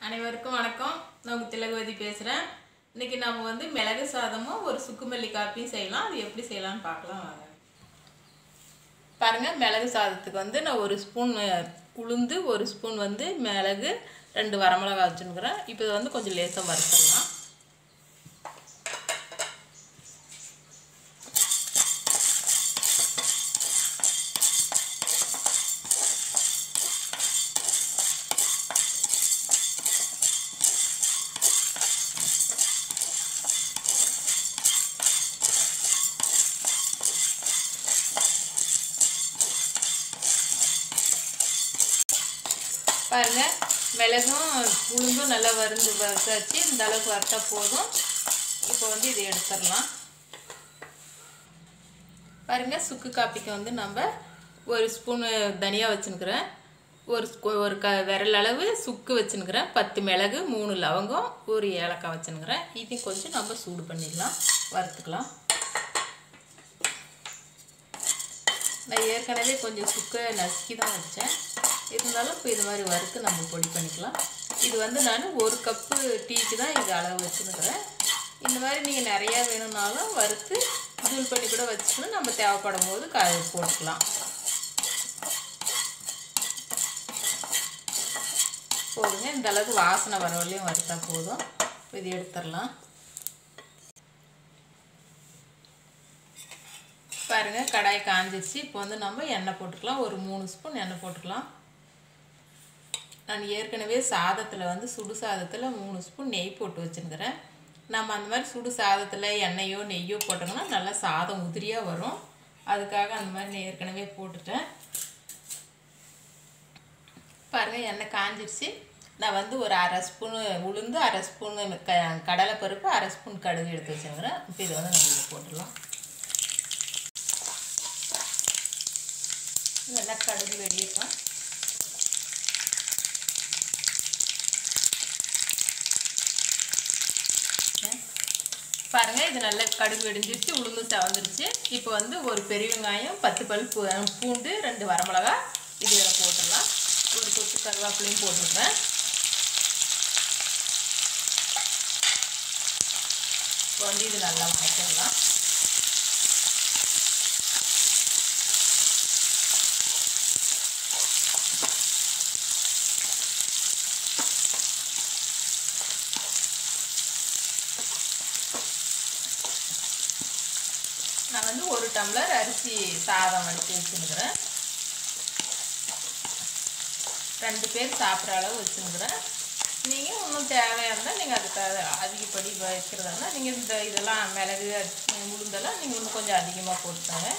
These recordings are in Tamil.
அனைவருக்கும் வணக்கம் நான் உங்கள் திலகவதி பேசுகிறேன் இன்னைக்கு நம்ம வந்து மிளகு சாதமும் ஒரு சுக்குமல்லி காப்பியும் செய்யலாம் அது எப்படி செய்யலாம்னு பார்க்கலாம் வாங்க பாருங்கள் மிளகு சாதத்துக்கு வந்து நான் ஒரு ஸ்பூன் உளுந்து ஒரு ஸ்பூன் வந்து மிளகு ரெண்டு வரமிளகா வச்சுருக்கிறேன் இப்போ இதை வந்து கொஞ்சம் லேசாக வறுத்துடலாம் பாருங்க மிளகும் உளுந்தும் நல்லா வறுந்து வறுத்தாச்சு இந்த அளவுக்கு வறுத்தா போதும் இப்போ வந்து இதை எடுத்துடலாம் பாருங்க சுக்கு காப்பிக்கு வந்து நம்ம ஒரு ஸ்பூனு தனியாக வச்சுருக்கிறேன் ஒரு ஸ்கூ- ஒரு க விரல் அளவு சுக்கு வச்சுருக்கிறேன் பத்து மிளகு மூணு லவங்கம் ஒரு ஏலக்காய் வச்சுருக்கிறேன் இதையும் கொஞ்சம் நம்ம சூடு பண்ணிடலாம் வறுத்துக்கலாம் நான் ஏற்கனவே கொஞ்சம் சுக்கை நசுக்கி தான் வச்சேன் இருந்தாலும் இப்போ இது மாதிரி வறுத்து நம்ம பொடி பண்ணிக்கலாம் இது வந்து நான் ஒரு கப்பு டீக்கு தான் இது அளவு வச்சுருக்கிறேன் இந்த மாதிரி நீங்கள் நிறையா வேணும்னாலும் வறுத்து தூள் பண்ணி கூட வச்சுக்கணும் நம்ம தேவைப்படும் போது க போட்டுக்கலாம் போதுங்க இந்த அளவுக்கு வாசனை வர வரையும் வறுத்தா போதும் இப்போ இது எடுத்துடலாம் பாருங்க கடாய் காஞ்சிருச்சு இப்போ வந்து நம்ம எண்ணெய் போட்டுக்கலாம் ஒரு மூணு ஸ்பூன் எண்ணெய் போட்டுக்கலாம் நான் ஏற்கனவே சாதத்தில் வந்து சுடு சாதத்தில் மூணு ஸ்பூன் நெய் போட்டு வச்சுருக்கிறேன் நம்ம அந்த மாதிரி சுடு சாதத்தில் எண்ணெயோ நெய்யோ போட்டோம்னா நல்லா சாதம் உதிரியாக வரும் அதுக்காக அந்த மாதிரி நான் ஏற்கனவே போட்டுட்டேன் பாருங்கள் எண்ணெய் காஞ்சிருச்சு நான் வந்து ஒரு அரை ஸ்பூனு உளுந்து அரை ஸ்பூனு க கடலைப்பருப்பு அரை ஸ்பூன் கடுகு எடுத்து வச்சுருக்கிறேன் இப்போ இதை வந்து நம்ம இதில் போட்டுடலாம் நல்லா கடுகு வெடியிருக்கும் பாருங்க இது நல்லா கடுகு வெடிஞ்சிருச்சு உளுந்து செவந்துருச்சு இப்போ வந்து ஒரு பெரிய வெங்காயம் பத்து பல் பூ பூண்டு ரெண்டு வரமிளகா இது இதில் போட்டுடலாம் ஒரு கொத்து கருவேப்பிலையும் போட்டுருக்கேன் இப்போ வந்து இது நல்லா வணக்கிடலாம் நான் வந்து ஒரு டம்ளர் அரிசி சாதம் வடித்து வச்சுருக்கிறேன் ரெண்டு பேர் சாப்பிட்ற அளவு வச்சுருக்கிறேன் நீங்கள் இன்னும் தேவையாக இருந்தால் நீங்கள் அதுக்கு அ- அதிகப்படி வைக்கிறதா இருந்தால் நீங்கள் இந்த இதெல்லாம் மிளகு அரிசி, உளுந்தெல்லாம் நீங்கள் இன்னும் கொஞ்சம் அதிகமாக போட்டுக்கோங்க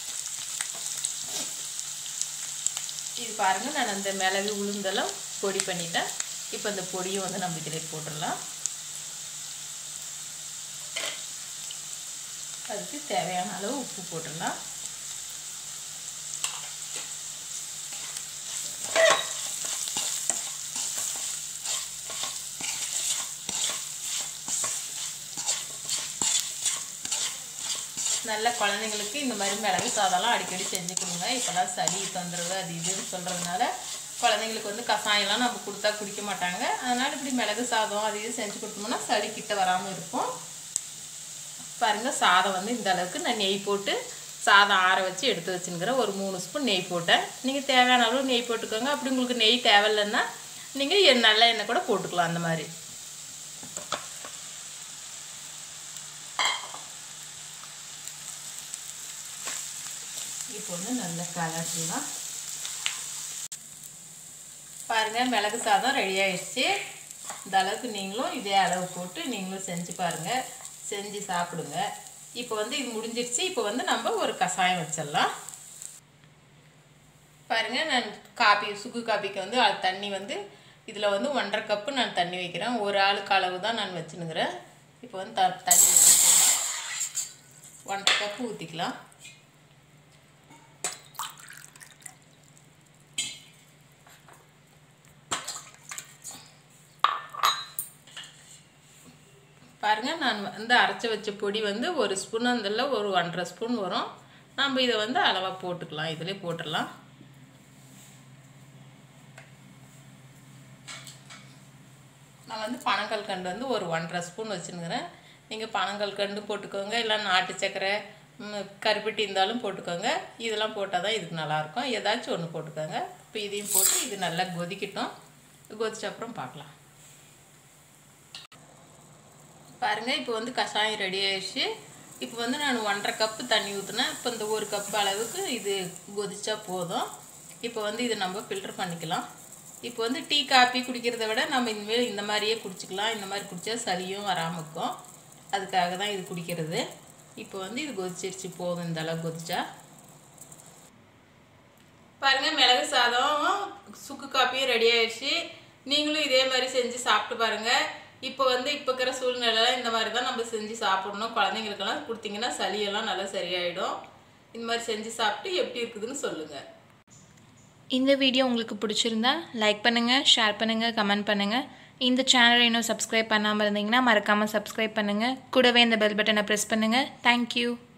இது பாருங்கள் நான் அந்த மிளகு உளுந்தெல்லாம் பொடி பண்ணிட்டேன் இப்போ இந்த பொடியை வந்து நம்ம இதில் போட்டுடலாம் அதுக்கு தேவையான அளவு உப்பு போட்டுடலாம் நல்ல குழந்தைங்களுக்கு இந்த மாதிரி மிளகு சாதம்லாம் அடிக்கடி செஞ்சு கொடுங்க இப்போல்லாம் சளி தொந்தரவு அது இதுன்னு சொல்கிறதுனால குழந்தைங்களுக்கு வந்து கஷாயம்லாம் நம்ம கொடுத்தா குடிக்க மாட்டாங்க அதனால் இப்படி மிளகு சாதம் அது இது செஞ்சு கொடுத்தோம்னா சளி கிட்ட வராமல் இருக்கும் பாருங்க சாதம் வந்து இந்த அளவுக்கு நான் நெய் போட்டு சாதம் ஆற வச்சு எடுத்து வச்சுருக்கிறேன் ஒரு மூணு ஸ்பூன் நெய் போட்டேன் நீங்கள் தேவையான அளவு நெய் போட்டுக்கோங்க அப்படி உங்களுக்கு நெய் தேவையில்லைன்னா நீங்கள் நல்ல எண்ணெய் கூட போட்டுக்கலாம் அந்த மாதிரி இப்போ வந்து நல்ல கலர்லாம் பாருங்க மிளகு சாதம் ரெடி ஆயிடுச்சு இந்த அளவுக்கு நீங்களும் இதே அளவு போட்டு நீங்களும் செஞ்சு பாருங்க செஞ்சு சாப்பிடுங்க இப்போ வந்து இது முடிஞ்சிருச்சு இப்போ வந்து நம்ம ஒரு கஷாயம் வச்சிடலாம் பாருங்க நான் காப்பி சுக்கு காப்பிக்கு வந்து அது தண்ணி வந்து இதில் வந்து ஒன்றரை கப்பு நான் தண்ணி வைக்கிறேன் ஒரு ஆளுக்கு அளவு தான் நான் வச்சுனுக்கிறேன் இப்போ வந்து த தண்ணி ஊத்திக்கலாம். ஒன்றரை கப்பு ஊற்றிக்கலாம் பாருங்க நான் வந்து அரைச்சி வச்ச பொடி வந்து ஒரு ஸ்பூன் அதில் ஒரு ஒன்றரை ஸ்பூன் வரும் நம்ம இதை வந்து அளவாக போட்டுக்கலாம் இதிலே போட்டுடலாம் நான் வந்து பனங்கல் கண்டு வந்து ஒரு ஒன்றரை ஸ்பூன் வச்சுருக்கிறேன் நீங்கள் பனங்கல் கண்டு போட்டுக்கோங்க இல்லை நாட்டு சக்கரை ம், கருப்பட்டி இருந்தாலும் போட்டுக்கோங்க இதெல்லாம் போட்டால் தான் இதுக்கு நல்லாயிருக்கும் ஏதாச்சும் ஒன்று போட்டுக்கோங்க இப்போ இதையும் போட்டு இது நல்லா கொதிக்கட்டும் கொதிச்ச அப்புறம் பார்க்கலாம் பாருங்கள் இப்போ வந்து கஷாயம் ரெடி ஆயிடுச்சு இப்போ வந்து நான் ஒன்றரை கப்பு தண்ணி ஊற்றினேன் இப்போ இந்த ஒரு கப் அளவுக்கு இது கொதிச்சா போதும் இப்போ வந்து இதை நம்ம ஃபில்டர் பண்ணிக்கலாம் இப்போ வந்து டீ காப்பி குடிக்கிறத விட நம்ம இனிமேல் இந்த மாதிரியே குடிச்சிக்கலாம் இந்த மாதிரி குடித்தா சளியும் வராமல் இருக்கும் அதுக்காக தான் இது குடிக்கிறது இப்போ வந்து இது கொதிச்சிருச்சு போதும் இந்த அளவு கொதிச்சா பாருங்க மிளகு சாதம் சுக்கு காப்பியும் ரெடி ஆயிடுச்சு நீங்களும் இதே மாதிரி செஞ்சு சாப்பிட்டு பாருங்க இப்போ வந்து இப்போ இருக்கிற சூழ்நிலை இந்த மாதிரி தான் நம்ம செஞ்சு சாப்பிடணும் குழந்தைங்களுக்கெல்லாம் கொடுத்தீங்கன்னா சளியெல்லாம் நல்லா சரியாயிடும் இந்த மாதிரி செஞ்சு சாப்பிட்டு எப்படி இருக்குதுன்னு சொல்லுங்க இந்த வீடியோ உங்களுக்கு பிடிச்சிருந்தா லைக் பண்ணுங்கள் ஷேர் பண்ணுங்கள் கமெண்ட் பண்ணுங்கள் இந்த சேனலை இன்னும் சப்ஸ்கிரைப் பண்ணாமல் இருந்தீங்கன்னா மறக்காமல் சப்ஸ்கிரைப் பண்ணுங்கள் கூடவே இந்த பெல் பட்டனை ப்ரெஸ் பண்ணுங்கள் தேங்க்யூ